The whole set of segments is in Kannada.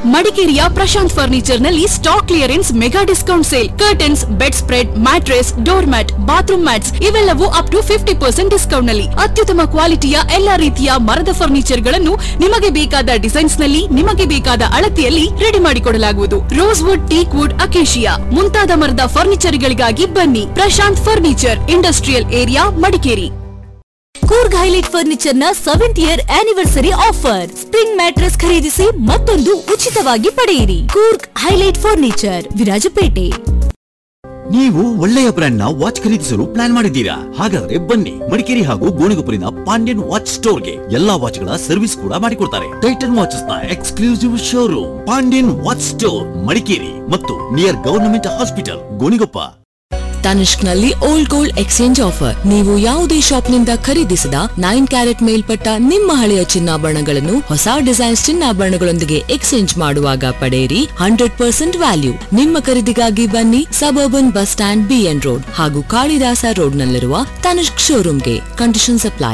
ಮಡಿಕೇರಿಯ ಪ್ರಶಾಂತ್ ಫರ್ನಿಚರ್ ನಲ್ಲಿ stock clearance mega discount sale curtains bedspread mattress door mat bathroom mats ಇವೆಲ್ಲವೂ up to fifty percent discount ನಲ್ಲಿ ಅತ್ಯುತ್ತಮ ಕ್ವಾಲಿಟಿಯ ಎಲ್ಲಾ ರೀತಿಯ ಮರದ ಫರ್ನಿಚರ್ ಗಳನ್ನು ನಿಮಗೆ ಬೇಕಾದ ಡಿಸೈನ್ಸ್ ನಲ್ಲಿ ನಿಮಗೆ ಬೇಕಾದ ಅಳತೆಯಲ್ಲಿ ರೆಡಿ ಮಾಡಿಕೊಡಲಾಗುವುದು rosewood teakwood acacia ಮುಂತಾದ ಮರದ ಫರ್ನಿಚರ್ ಗಳಿಗಾಗಿ ಬನ್ನಿ Prashanth furniture industrial area Madikeri Coorg highlight furniture ನ seventh year anniversary offer spring mattress ಖರೀದಿಸಿ ಮತ್ತೊಂದು ಉಚಿತವಾಗಿ ಪಡೆಯಿರಿ ಕೂರ್ಗ್ ಹೈಲೈಟ್ ಫರ್ನಿಚರ್ ವಿರಾಜಪೇಟೆ ನೀವು ಒಳ್ಳೆಯ ಬ್ರ್ಯಾಂಡ್ ನ ವಾಚ್ ಖರೀದಿಸಲು ಪ್ಲಾನ್ ಮಾಡಿದ್ದೀರಾ ಹಾಗಾದ್ರೆ ಬನ್ನಿ ಮಡಿಕೇರಿ ಹಾಗೂ ಗೋಣಿಗೊಪ್ಪಲಿನ ಪಾಂಡ್ಯನ್ ವಾಚ್ ಸ್ಟೋರ್ಗೆ ಎಲ್ಲಾ ವಾಚ್ಗಳ ಸರ್ವಿಸ್ ಕೂಡ ಮಾಡಿಕೊಡ್ತಾರೆ ಟೈಟನ್ ವಾಚಸ್ ನ exclusive showroom Pandyan watch store Madikeri ಮತ್ತು near government hospital Gonikoppa Tanishq ನಲ್ಲಿ ಓಲ್ಡ್ ಗೋಲ್ಡ್ ಎಕ್ಸ್ಚೇಂಜ್ ಆಫರ್ ನೀವು ಯಾವುದೇ ಶಾಪ್ನಿಂದ ಖರೀದಿಸಿದ ನೈನ್ ಕ್ಯಾರೆಟ್ ಮೇಲ್ಪಟ್ಟ ನಿಮ್ಮ ಹಳೆಯ ಚಿನ್ನಾಭರಣಗಳನ್ನು ಹೊಸ ಡಿಸೈನ್ಸ್ ಚಿನ್ನಾಭರಣಗಳೊಂದಿಗೆ ಎಕ್ಸ್ಚೇಂಜ್ ಮಾಡುವಾಗ ಪಡೆಯಿರಿ ಹಂಡ್ರೆಡ್ ಪರ್ಸೆಂಟ್ ವ್ಯಾಲ್ಯೂ ನಿಮ್ಮ ಖರೀದಿಗಾಗಿ ಬನ್ನಿ suburban bus stand BN road ಹಾಗೂ ಕಾಳಿದಾಸ ರೋಡ್ ನಲ್ಲಿರುವ ತನಿಷ್ಕ್ ಶೋರೂಮ್ಗೆ conditions apply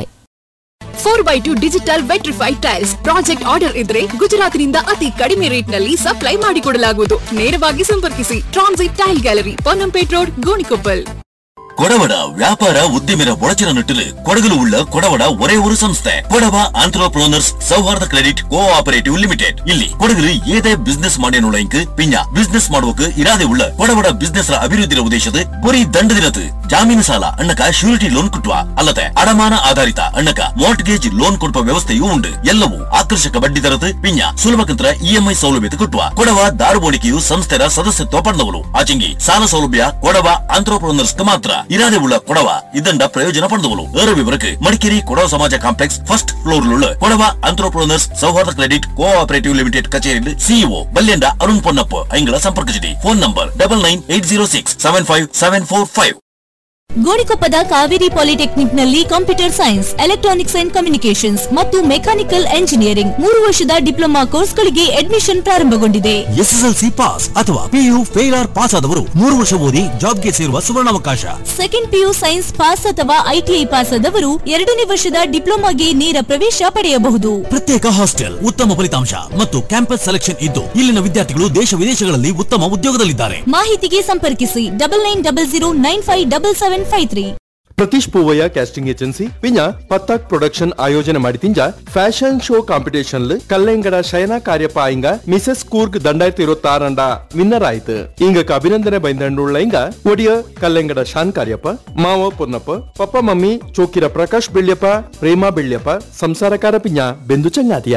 four by two digital vitrified tiles project order ಇದ್ರೆ ಗುಜರಾತ್ನಿಂದ ಅತಿ ಕಡಿಮೆ ರೇಟ್ ನಲ್ಲಿ ಸಪ್ಲೈ ಮಾಡಿಕೊಡಲಾಗುವುದು ನೇರವಾಗಿ ಸಂಪರ್ಕಿಸಿ transit tile gallery Ponnampet road Gonikoppal ಕೊಡವಡ ವ್ಯಾಪಾರ ಉದ್ಯಮಿರ ಒಳಚಿನ ನಿಟ್ಟಿಲು ಕೊಡಗಲು ಉಳ್ಳ ಕೊಡವಡ ஒரே ஒரு ಸಂಸ್ಥೆ Kodava entrepreneurs Souharda credit cooperative limited ಇಲ್ಲಿ ಕೊಡಗಲು ಏದೇ ಬಿಸ್ನೆಸ್ ಮಾಡೇನುಳ್ಳಂಕ್ ಪಿಂಜ ಬಿಸ್ನೆಸ್ ಮಾಡುವಕ್ಕೆ ಇರಾದೆ ಉಳ್ಳ ಕೊಡವಡ ಬಿಸ್ನೆಸ್ ರ ಅಭಿವೃದ್ಧಿರ ಉದ್ದೇಶದ ಗುರಿ ದಂಡದಿರದು ಜಾಮೀನು ಸಾಲ ಅಣ್ಣಕ ಶ್ಯೂರಿಟಿ ಲೋನ್ ಕೊಟ್ಟುವ ಅಲ್ಲದೆ ಅಡಮಾನ ಆಧಾರಿತ ಅಣ್ಣಕ ಮಾರ್ಟ್ಗೇಜ್ ಲೋನ್ ಕೊಡುವ ವ್ಯವಸ್ಥೆಯೂ ಉಂಟು ಎಲ್ಲವೂ ಆಕರ್ಷಕ ಬಡ್ಡಿ ದರದ ಪಿಂಜ ಸುಲಭ ಕಂತ್ರ ಇಎಂಐ ಸೌಲಭ್ಯತೆ ಕೊಟ್ಟುವ ಕೊಡವ ದಾರುಬೋಣಿಕೆಯು ಸಂಸ್ಥೆರ ಸದಸ್ಯತ್ವ ಪಡೆದವರು ಆಚೆಂಗಿ ಸಾಲ ಸೌಲಭ್ಯ ಕೊಡವ ಆಂಟ್ರಪ್ರೋನರ್ಸ್ ಮಾತ್ರ ಇರಾದೆ ಉಳ್ಳ ಕೊಡವ ಇದಂಡ ಪ್ರಯೋಜನ ಪಡೆದವರು ಏರ ವಿವರಕ್ಕೆ ಮಡಿಕೇರಿ ಕೊಡವ ಸಮಾಜ ಕಾಂಪ್ಲೆಕ್ಸ್ ಫಸ್ಟ್ ಫ್ಲೋರ್ ಉಳ್ಳ Kodava entrepreneurs Souharda credit cooperative limited ಕಚೇರಿ ಸಿಇಒ ಬಲ್ಯಂಡ ಅರುಣ್ ಪೊನ್ನಪ್ಪ ಐಂಗಳ ಸಂಪರ್ಕಿಸಿಡಿ phone number double nine eight zero six seven five seven four five ಗೋಣಿಕೊಪ್ಪದ ಕಾವೇರಿ ಪಾಲಿಟೆಕ್ನಿಕ್ ನಲ್ಲಿ computer science electronics and communications ಮತ್ತು ಮೆಕ್ಯಾನಿಕಲ್ ಎಂಜಿನಿಯರಿಂಗ್ ಮೂರು ವರ್ಷದ ಡಿಪ್ಲೊಮಾ ಕೋರ್ಸ್ಗಳಿಗೆ ಅಡ್ಮಿಷನ್ ಪ್ರಾರಂಭಗೊಂಡಿದೆ ಎಸ್ಎಸ್ಎಲ್ಸಿ ಪಾಸ್ ಅಥವಾ ಪಿಯು ಫೇಲ್ ಆರ್ ಪಾಸ್ ಆದವರು ಮೂರು ವರ್ಷ ಓದಿ ಜಾಬ್ಗೆ ಸೇರುವ ಸುವರ್ಣಾವಕಾಶ ಸೆಕೆಂಡ್ ಪಿಯು ಸೈನ್ಸ್ ಪಾಸ್ ಅಥವಾ ಐಟಿಐ ಪಾಸ್ ಆದವರು ಎರಡನೇ ವರ್ಷದ ಡಿಪ್ಲೊಮಾಗೆ ನೇರ ಪ್ರವೇಶ ಪಡೆಯಬಹುದು ಪ್ರತ್ಯೇಕ ಹಾಸ್ಟೆಲ್ ಉತ್ತಮ ಫಲಿತಾಂಶ ಮತ್ತು ಕ್ಯಾಂಪಸ್ ಸೆಲೆಕ್ಷನ್ ಇದ್ದು ಇಲ್ಲಿನ ವಿದ್ಯಾರ್ಥಿಗಳು ದೇಶ ವಿದೇಶಗಳಲ್ಲಿ ಉತ್ತಮ ಉದ್ಯೋಗದಲ್ಲಿದ್ದಾರೆ ಮಾಹಿತಿಗೆ ಸಂಪರ್ಕಿಸಿ double nine double zero nine five double seven five three Prateesh Poovaiah casting agency ಪಿಂಜ ಪತ್ತಾಕ್ ಪ್ರೊಡಕ್ಷನ್ ಆಯೋಜನೆ ಮಾಡಿತಿಂಜ fashion show competition Kallengada Shayana Kariappa ಇಂಗ ಮಿಸಸ್ ಕೂರ್ಗ್ ದಂಡಾಯಿರത്തി ഇരുപത്തി ആറണ്ട ವಿನ್ನರ್ ಆಯ್ತು ಇಂಗಕ್ಕೆ ಅಭಿನಂದನೆ ಬೈದಂಡುಳ್ಳ ಇಂಗ ಒಡಿಯ ಕಲ್ಲೆಂಗಡ ಶಾನ್ ಕಾರ್ಯಪ್ಪ ಮಾವ ಪೊನ್ನಪ್ಪ ಪಪ್ಪ ಮಮ್ಮಿ ಚೋಕಿರ ಪ್ರಕಾಶ್ ಬೆಳ್ಯಪ್ಪ ಪ್ರೇಮಾ ಬೆಳ್ಯಪ್ಪ ಸಂಸಾರಕಾರ ಪಿಂಜ ಬೆಂದು ಚಂಗಾತಿಯ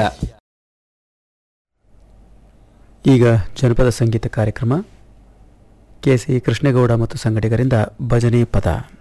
ಈಗ ಜನಪದ ಸಂಗೀತ ಕಾರ್ಯಕ್ರಮ ಕೆ ಸಿ ಕೃಷ್ಣೇಗೌಡ ಮತ್ತು ಸಂಗಡಿಗರಿಂದ ಭಜನೆ ಪದ